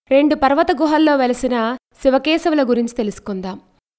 రెండు పర్వత గుహల్లో వెలసిన శివకేశవుల గురించి తెలుసుకుందాం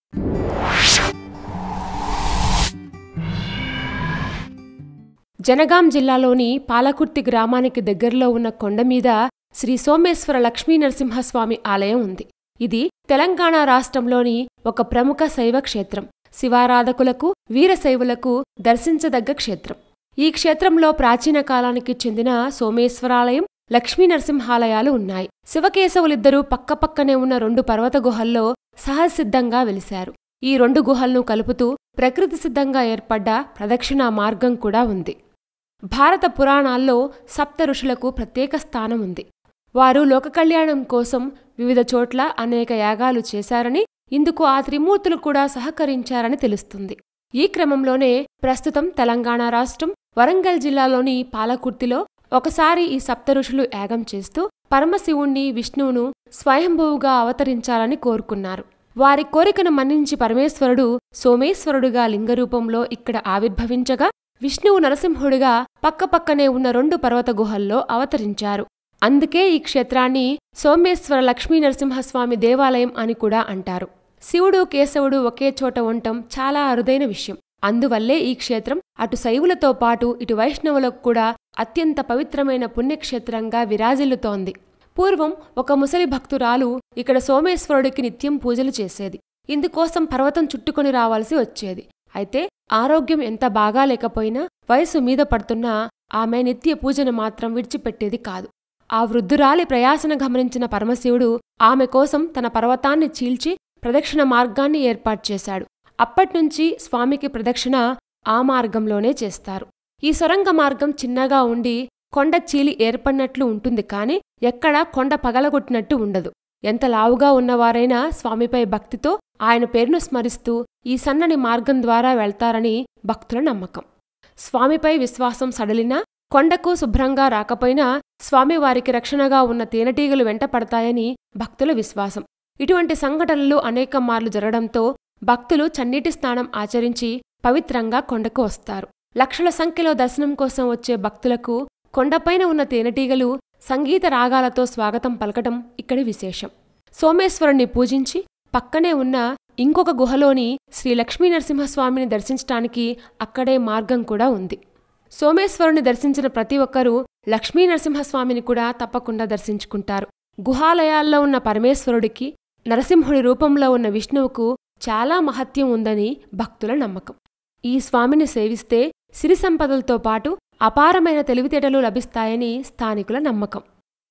జనగాం జిల్లాలోని పాలకుర్తి గ్రామానికి దగ్గరలో ఉన్న కొండ మీద శ్రీ సోమేశ్వర లక్ష్మీ నరసింహస్వామి ఆలయం ఉంది ఇది తెలంగాణ రాష్ట్రంలోని ఒక ప్రముఖ శైవ క్షేత్రం శివారాధకులకు వీరశైవులకు దర్శించదగ్గ క్షేత్రం ఈ క్షేత్రంలో ప్రాచీన కాలానికి చెందిన సోమేశ్వరాలయం లక్ష్మీ నరసింహాలయాలు ఉన్నాయి శివకేశవులిద్దరూ పక్కపక్కనే ఉన్న రెండు పర్వత గుహల్లో సహసిద్ధంగా వెలిశారు ఈ రెండు గుహలను కలుపుతూ ప్రకృతి సిద్ధంగా ఏర్పడ్డ ప్రదక్షిణా మార్గం కూడా ఉంది భారత పురాణాల్లో సప్త ఋషులకు ప్రత్యేక స్థానం ఉంది వారు లోకకళ్యాణం కోసం వివిధ చోట్ల అనేక యాగాలు చేశారని ఇందుకు ఆ త్రిమూర్తులు కూడా సహకరించారని తెలుస్తుంది ఈ క్రమంలోనే ప్రస్తుతం తెలంగాణ రాష్ట్రం వరంగల్ జిల్లాలోని పాలకుర్తిలో ఒకసారి ఈ సప్త ఋషులు యాగం చేస్తూ పరమశివుణ్ణి విష్ణువును స్వయంభువుగా అవతరించాలని కోరుకున్నారు వారి కోరికను మన్నించి పరమేశ్వరుడు సోమేశ్వరుడుగా లింగరూపంలో ఇక్కడ ఆవిర్భవించగా విష్ణువు నరసింహుడిగా పక్కపక్కనే ఉన్న రెండు పర్వత గుహల్లో అవతరించారు అందుకే ఈ క్షేత్రాన్ని సోమేశ్వర లక్ష్మీ నరసింహస్వామి దేవాలయం అని కూడా అంటారు శివుడు కేశవుడు ఒకే చోట ఉండటం చాలా అరుదైన విషయం అందువల్లే ఈ క్షేత్రం అటు శైవులతో పాటు ఇటు వైష్ణవులకు కూడా అత్యంత పవిత్రమైన పుణ్యక్షేత్రంగా విరాజిల్లుతోంది పూర్వం ఒక ముసలి భక్తురాలు ఇక్కడ సోమేశ్వరుడికి నిత్యం పూజలు చేసేది ఇందుకోసం పర్వతం చుట్టుకొని రావాల్సి వచ్చేది అయితే ఆరోగ్యం ఎంత బాగా లేకపోయినా వయసు మీద పడుతున్నా ఆమె నిత్య పూజను మాత్రం విడిచిపెట్టేది కాదు ఆ వృద్ధురాలి ప్రయాసన గమనించిన పరమశివుడు ఆమె కోసం తన పర్వతాన్ని చీల్చి ప్రదక్షిణ మార్గాన్ని ఏర్పాటు చేశాడు అప్పట్నుంచి స్వామికి ప్రదక్షిణ ఆ మార్గంలోనే చేస్తారు ఈ సొరంగ మార్గం చిన్నగా ఉండి కొండ చీలి ఏర్పడినట్లు ఉంటుంది కాని ఎక్కడా కొండ పగలగొట్టినట్టు ఉండదు ఎంత లావుగా ఉన్నవారైనా స్వామిపై భక్తితో ఆయన పేరును స్మరిస్తూ ఈ సన్నని మార్గం ద్వారా వెళ్తారని భక్తుల నమ్మకం స్వామిపై విశ్వాసం సడలినా కొండకు శుభ్రంగా రాకపోయినా స్వామివారికి రక్షణగా ఉన్న తేనెటీగలు వెంట పడతాయని భక్తుల విశ్వాసం ఇటువంటి సంఘటనలు అనేక మార్లు జరగడంతో భక్తులు చన్నీటి స్నానం ఆచరించి పవిత్రంగా కొండకు వస్తారు లక్షల సంఖ్యలో దర్శనం కోసం వచ్చే భక్తులకు కొండపైన ఉన్న తేనెటీగలు సంగీత రాగాలతో స్వాగతం పలకటం ఇక్కడి విశేషం సోమేశ్వరుణ్ణి పూజించి పక్కనే ఉన్న ఇంకొక గుహలోని శ్రీ లక్ష్మీ నరసింహస్వామిని దర్శించటానికి అక్కడే మార్గం కూడా ఉంది సోమేశ్వరుని దర్శించిన ప్రతి ఒక్కరూ లక్ష్మీ నరసింహస్వామిని కూడా తప్పకుండా దర్శించుకుంటారు గుహాలయాల్లో ఉన్న పరమేశ్వరుడికి నరసింహుడి రూపంలో ఉన్న విష్ణువుకు చాలా మహత్యం ఉందని భక్తుల నమ్మకం ఈ స్వామిని సేవిస్తే సిరి సంపదలతో పాటు అపారమైన తెలివితేటలు లభిస్తాయని స్థానికుల నమ్మకం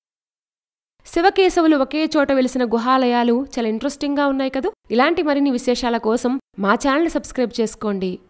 శివకేశవులు ఒకే చోట వెలిసిన గుహాలయాలు చాలా ఇంట్రెస్టింగ్గా ఉన్నాయి కదూ ఇలాంటి మరిన్ని విశేషాల కోసం మా ఛానల్ సబ్స్క్రైబ్ చేసుకోండి